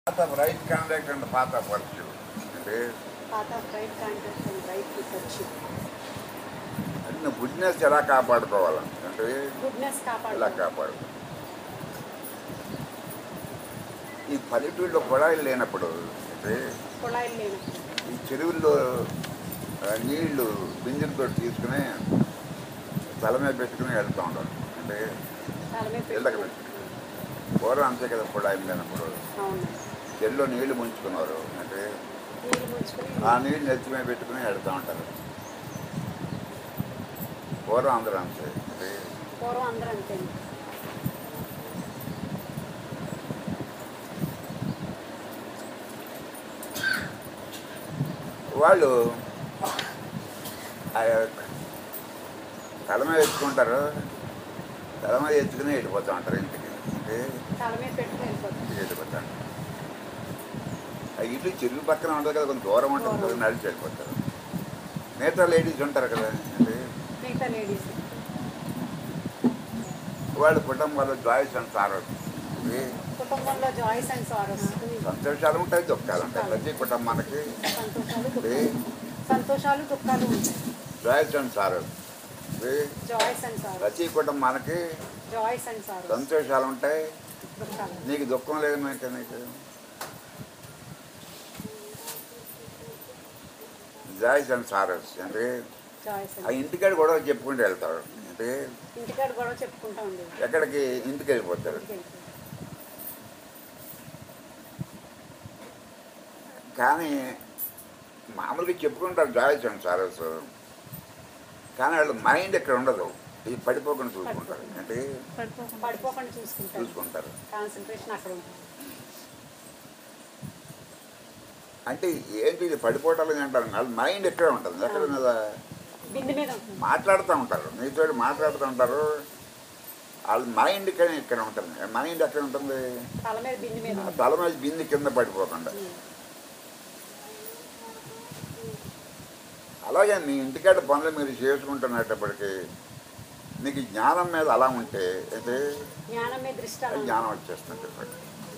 పాత right contact and పాత పర్చు అంటే పాత రైట్ కాంటాక్ట్ అండ్ రైట్ వచ్చు అన్ని గుడ్నెస్ ఎలా కాపాడుకోవాలి అంటే గుడ్నెస్ ఎలా కాపాడు కాపాడు ఈ పల్లెటూళ్ళలో కుళాయిలు లేనప్పుడు అంటే కుళాయిలు లేనప్పుడు ఈ చెరువుల్లో ఆ, నీళ్లు బిందెలతో తీసుకుని తల మీద పెట్టుకుని వెళ్తూ ఉంటారు అంటే తల మీద ఇళ్ళకి పెట్టుకుని. పూర్వం అంతే కదా కుళాయిలు లేనప్పుడు అవును చెల్లో నీళ్లు ముంచుకున్నారు అంటే నీళ్ళు ముంచుకొని ఆ నీళ్ళు నెత్తి మీద పెట్టుకుని వెళ్తూ ఉంటారు పూర్వం అందరూ అంతే అంటే పూర్వం అందరూ అంతే వాళ్ళు ఆ యొక్క తల మీద ఎత్తుకుంటారు తల మీద ఎత్తుకుని వెళ్ళిపోతూ ఉంటారు ఇంటికి అంటే తల మీద పెట్టుకుని వెళ్ళిపోతాం ఇంటికి వెళ్ళిపోతారు ఆ ఇల్లు చెరువు పక్కన ఉంటుంది కదా కొంచెం దూరం ఉంటుంది కదా నడిచి వెళ్ళిపోతారు మిగతా లేడీస్ ఉంటారు కదా అంటే మిగతా లేడీస్ వాళ్ళ కుటుంబాల్లో జాయిస్ అండ్ సారస్ కుటుంబంలో జాయిస్ అండ్ సారస్ సంతోషాలు ఉంటాయి దుఃఖాలు ఉంటాయి ప్రతి కుటుంబానికి సంతోషాలు అంటే దుఃఖాలు సంతోషాలు దుఃఖాలు ఉంటాయి జాయిస్ అండ్ సారస్ జాయిస్ అండ్ సారస్ ప్రతి కుటుంబానికి జాయిస్ అండ్ సారస్ సంతోషాలు ఉంటాయి దుఃఖాలు నీకు దుఃఖం లేదు మేక నీకు జాయిస్ అండ్ సారస్ అంటే జాయిస్ ఆ అండ్ ఇంటికాడ గొడవ చెప్పుకుంటూ వెళ్తాడు అంటే ఇంటికాడ గొడవ చెప్పుకుంటా ఉండేది ఎక్కడికి ఇంటికి వెళ్ళిపోతాడు ఇంటికి వెళ్ళిపోయి. కానీ మామూలుగా చెప్పుకుంటారు జాయిస్ అండ్ సారస్ కానీ వాళ్ళ మైండ్ ఇక్కడ ఉండదు ఇది పడిపోకుండా చూసుకుంటారు అంటే పడిపోకుండా చూసుకుంటారు చూసుకుంటారు కాన్సన్ట్రేషన్ అక్కడ ఉంటుంది అంటే ఏంటి ఇది పడిపోవటాలు అంటారు వాళ్ళ మైండ్ ఎక్కడ ఉంటుంది ఎక్కడ ఉన్నదా బిందె మీద ఉంటుంది మాట్లాడుతూ ఉంటారు మీతో మాట్లాడుతూ ఉంటారు వాళ్ళ మైండ్ ఇక్కడ ఇక్కడ ఉంటుంది మైండ్ ఎక్కడ ఉంటుంది తల మీద బిందె మీద ఆ ఉంటుంది తల మీద బింది కింద పడిపోకుండా అలాగే మీ ఇంటికాడ పనులు మీరు చేసుకుంటున్నప్పటికీ మీకు జ్ఞానం మీద అలా ఉంటే అయితే జ్ఞానం మీద దృష్టి అలా ఉంటుంది. జ్ఞానం వచ్చేస్తుంది ఇప్పటికి.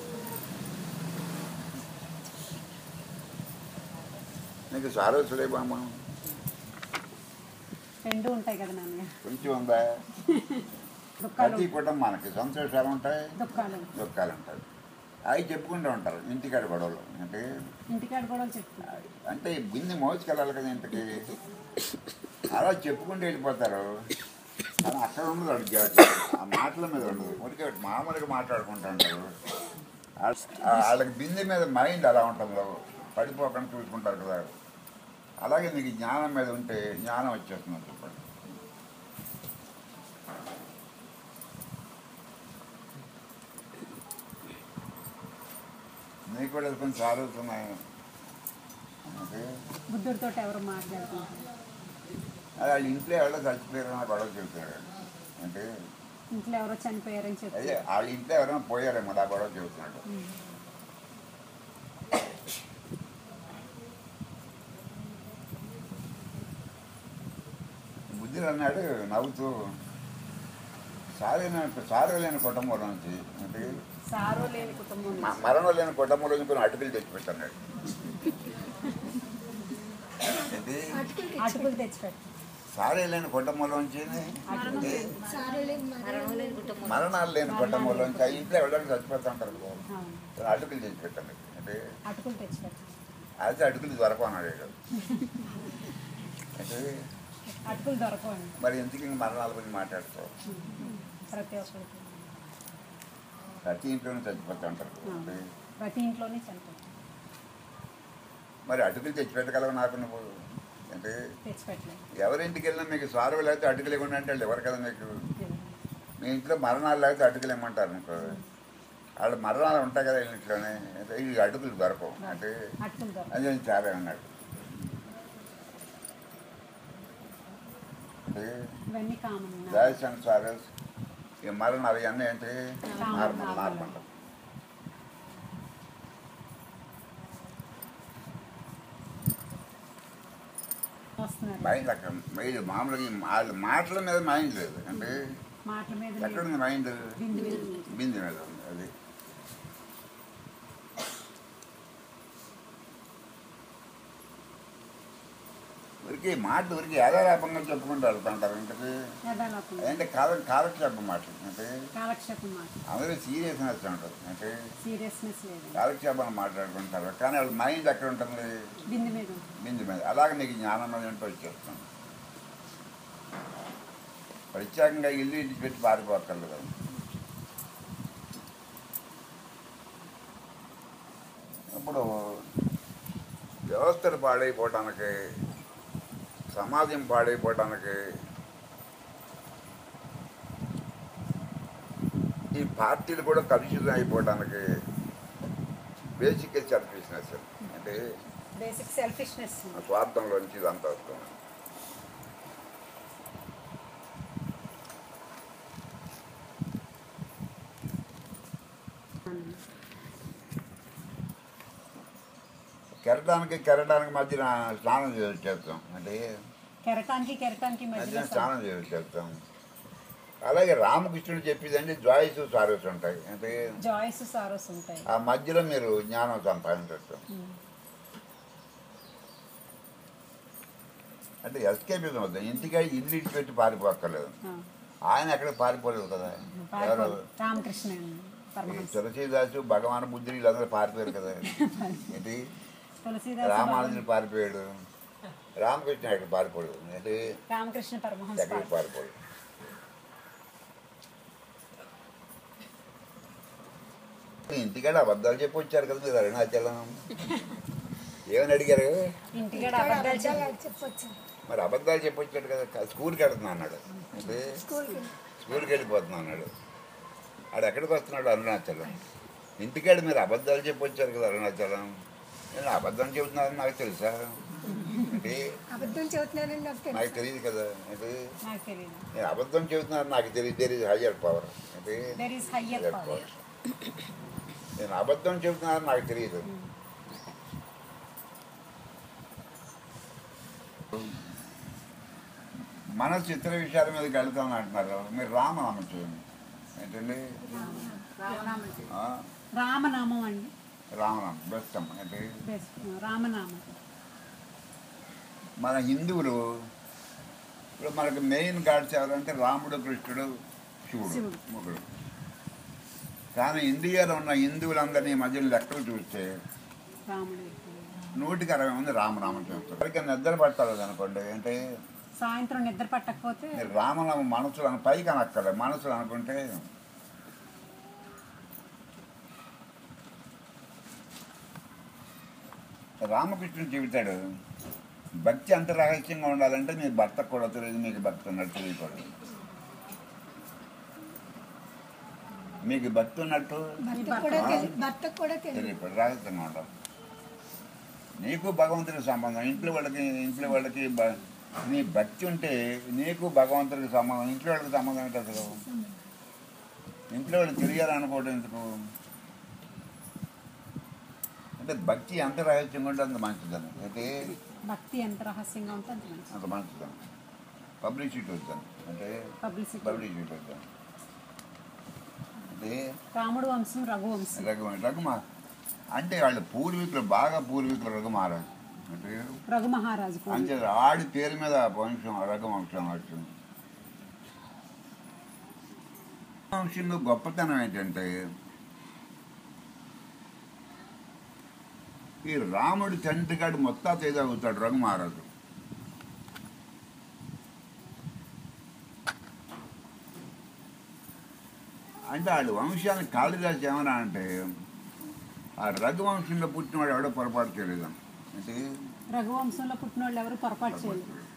నీకు సారోసులే బామ్మ రెండు ఉంటాయి కదా నాన్నగారు కొంచెం ఉందా దుఃఖాలు ప్రతి కుటుంబానికి సంతోషాలు ఉంటాయి దుఃఖాలు దుఃఖాలు ఉంటాయి అవి చెప్పుకుంటూ ఉంటారు ఇంటికాడ గొడవలు అంటే ఇంటికాడ గొడవలు చెప్తారు అంటే బింది మోసుకెళ్ళాలి కదా ఇంటికి అలా చెప్పుకుంటూ వెళ్ళిపోతారు కానీ అక్కడ ఉండదు వాడికి జాగ్రత్త. ఆ మాటల మీద ఉండదు ఊరికే మామూలుగా మాట్లాడుకుంటూ ఉంటారు ఆ- వాళ్ళకి బిందె మీద మైండ్ అలా ఉంటుంది పడిపోకుండా చూసుకుంటారు కదా అలాగే నీకు జ్ఞానం మీద ఉంటే జ్ఞానం వచ్చేస్తుంది చెప్పండి నీకు కూడా కొంచెం ఆలోచనాయి అంటే బుద్ధుడితో ఎవరు మాట్లాడుకుంటారు అది వాళ్ళ ఇంట్లో ఎవరో చచ్చిపోయారని గొడవ చెబుతారు అంటే ఇంట్లో ఎవరో చనిపోయారని అదే చెప్తారు వాళ్ళ ఇంట్లో ఎవరైనా పోయారేమో అలా గొడవ చెబుతున్నాడు బుద్ధుడు అన్నాడు నవ్వుతూ సారైన సారు లేని కుటుంబంలో నుంచి అంటే సారో లేని కుటుంబం మ- మరణం లేని కుటుంబంలో నుంచి కొన్ని అటుకులు తెచ్చిపెట్టన్నాడు ఏంటి అటుకులు తెచ్చిపెట్టు సారే లేని కుటుంబంలోంచి అటుకులు మరణాలు లేని కుటుంబంలోంచి ఆ ఇంట్లో ఎవరైనా చచ్చిపోతా ఉంటారు అవును. అటుకులు తెచ్చి పెట్టండి అంటే అటుకులు తెచ్చిపెట్టు అయితే అటుకులు దొరకమన్నాడు వీడు. అంటే అటుకులు దొరకవండి మరి ఎందుకు ఇంక మరణాల గురించి మాట్లాడుతావు ప్రతి ఒక్కరికి ప్రతి ఇంట్లోనే చచ్చిపోతా ఉంటారు అంటే ప్రతి ఇంట్లోనే చనిపోతుంది మరి అటుకులు తెచ్చి పెట్టగలవు నాకు నువ్వు అంటే తెచ్చిపెట్టలేదు ఎవరింటికి వెళ్ళినా మీకు సారు లేకపోతే అటుకులు ఇవ్వండి అంటే వాళ్ళు ఎవరు కదా మీకు మీ ఇంట్లో మరణాలు లేకపోతే అటుకులు ఇమ్మంటారు అనుకో వాళ్ళ మరణాలు ఉంటాయి కదా వీళ్ళ ఇంట్లోనే అంటే ఈ అటుకులు దొరకవు అంటే అటుకులు దొరకవు అది నేను చాలా అన్నాడు అంటే ఇవన్నీ కామన్ జాయిస్ అండ్ సారస్ ఈ మరణాలు ఇవన్నీ ఏంటి Normal, నార్మల్ normal. నార్మల్ వస్తున్నారు మైండ్ అక్కడ మైండ్ మామూలుగా ఈ వాళ్ళ మాటల మీద మైండ్ లేదు అంటే మాటల మీద ఎక్కడ ఉంది మైండ్ బిందు మీద ఉంది. బింది మీద ఉంది అది ఊరికి మాట ఊరికి యథాలాపంగా చెప్పుకుంటూ వెళ్తుంటారు ఇంటికి యథాలాపం అంటే కాల కాలక్షేపం మాట అంటే కాలక్షేపం మాట అందరూ సీరియస్నెస్ ఉంటుంది అంటే సీరియస్నెస్ లేదు కాలక్షేపం మాట్లాడుకుంటారు కానీ వాళ్ళ మైండ్ ఎక్కడ ఉంటుంది బిందు మీద ఉంటుంది. బిందు మీద అలాగే నీకు జ్ఞానం మీద ఉంటే వచ్చేస్తాం ప్రత్యేకంగా ఇల్లు ఇంటి పెట్టి పారిపోక్కర్లేదు ఇప్పుడు వ్యవస్థలు పాడైపోవటానికి సమాజం పాడైపోవటానికి ఈ పార్టీలు కూడా కలుషితం అయిపోవటానికి బేసిక్గా సెల్ఫిష్నెస్ అంటే బేసిక్ సెల్ఫిష్నెస్ స్వార్థంలోంచి ఇదంతా వస్తుంది కెరటానికి కెరటానికి మధ్యన స్నానం చేసి చేస్తాం అంటే కెరటానికి కెరటానికి మధ్యన మధ్యలో స్నానం చేసి చేస్తాం అలాగే రామకృష్ణుడు చెప్పేదంటే జాయిస్ సారస్ ఉంటాయి అంటే జాయ్స్ సారోస్ ఉంటాయి ఆ మధ్యలో మీరు జ్ఞానం సంపాదించవచ్చు అంటే ఎస్కేపిజం వద్దాం ఇంటికి ఇల్లు ఇచ్చి పెట్టి పారిపోక్కర్లేదు ఆ, ఆయన ఎక్కడ పారిపోలేదు కదా ఎవరు పారిపోదు. రామకృష్ణ పరమహంస తులసీదాసు భగవాన్ బుద్ధుడు వీళ్ళందరూ పారిపోయారు కదా ఏంటి తులసీదాస్ రామానుజుడు పారిపోయాడు రామకృష్ణ ఎక్కడ పారిపోడు ఏంటి రామకృష్ణ పరమహంస ఎక్కడికి పారిపోడు ఇంటికాడ అబద్ధాలు చెప్పి వచ్చారు కదా మీరు అరుణాచలం ఏమని అడిగారు ఇంటికాడ అబద్ధాలు చెప్పి మరి అబద్ధాలు చెప్పి వచ్చాడు కదా కా- స్కూల్కి వెళ్తున్నా అన్నాడు అంటే స్కూల్కి వెళ్ళిపోతున్నా అన్నాడు ఆడు ఎక్కడికి వస్తున్నాడు అరుణాచలం ఇంటికాడ మీరు అబద్ధాలు చెప్పి వచ్చారు కదా అరుణాచలం నేను అబద్ధం చెబుతున్నానని నాకు తెలుసా అంటే అబద్ధం చెబుతున్నానని నాకు నాకు తెలుసు తెలియదు కదా అంటే నాకు తెలియదు నేను అబద్ధం చెబుతున్నాను నాకు తెలియదు తెలియదు హయ్యర్ పవర్ అంటే there is higher higher power power నేను అబద్ధం చెబుతున్నాను నాకు తెలియదు మనసు ఇతర విషయాల మీదకి వెళ్తామని అంటున్నారు మీరు రామనామం చేయండి ఏంటండి ఆ, రామనామం అండి రామనామం బెస్టం అంటే బెస్ట్ రామనామం మన హిందువులు ఇప్పుడు మనకు మెయిన్ గాడ్స్ ఎవరంటే రాముడు కృష్ణుడు శివుడు శివుడు. ముగ్గురు కానీ ఇండియాలో ఉన్న హిందువులందరినీ ఈ మధ్యన లెక్కలు చూస్తే రాముడు నూటికి అరవై మంది రామనామం చేస్తారు ఎవరికైనా నిద్ర పట్టాలి అనుకోండి అంటే సాయంత్రం నిద్ర పట్టకపోతే మీరు రామనామం మనసులో అన- పైకి అనక్కర్లేదు మనసులో అనుకుంటే రామకృష్ణుడు చెబుతాడు భక్తి అంత రహస్యంగా ఉండాలంటే మీ భర్తకు కూడా తెలియదు మీకు భక్తి ఉన్నట్టు తెలియకూడదు మీకు భక్తి ఉన్నట్టు భర్తకు కూడా తెలియదు భర్తకు కూడా తెలియదు తెలియకూడదు రహస్యంగా ఉండాలి నీకు భగవంతుడికి సంబంధం ఇంట్లో వాళ్ళకి ఇంట్లో వాళ్ళకి బ- నీ భక్తి ఉంటే నీకు భగవంతుడికి సంబంధం ఇంట్లో వాళ్ళకి సంబంధం ఏంటి అసలు ఇంట్లో వాళ్ళు తెలియాలనుకోవడం ఎందుకు అంటే భక్తి ఎంత రహస్యంగా ఉంటే అంత మంచిదని అయితే భక్తి ఎంత రహస్యంగా ఉంటే అంత మంచిది అంత మంచిదని పబ్లిసిటీ వద్దాను అంటే పబ్లిసిటీ పబ్లిసిటీ వద్దాను అంటే రాముడు వంశం రఘు వంశం రఘుమ రఘుమ అంటే వాళ్ళ పూర్వీకులు బాగా పూర్వీకులు రఘుమారాజు అంటే రఘు మహారాజు కూడా. అంటే ఆడి పేరు మీద వంశం రఘువంశం వచ్చింది వంశంలో గొప్పతనం ఏంటంటే ఈ రాముడి తండ్రి కాడు మొత్తం అవుతాడు రఘుమహారాజు అంటే వాడి వంశాన్ని కాళిదాసు ఏమన్నా అంటే ఆ రఘువంశంలో పుట్టినవాడు ఎవడో పొరపాటు చేయలేదు అంటే రఘువంశంలో పుట్టిన వాళ్ళు ఎవరు పొరపాటు చేయలేదు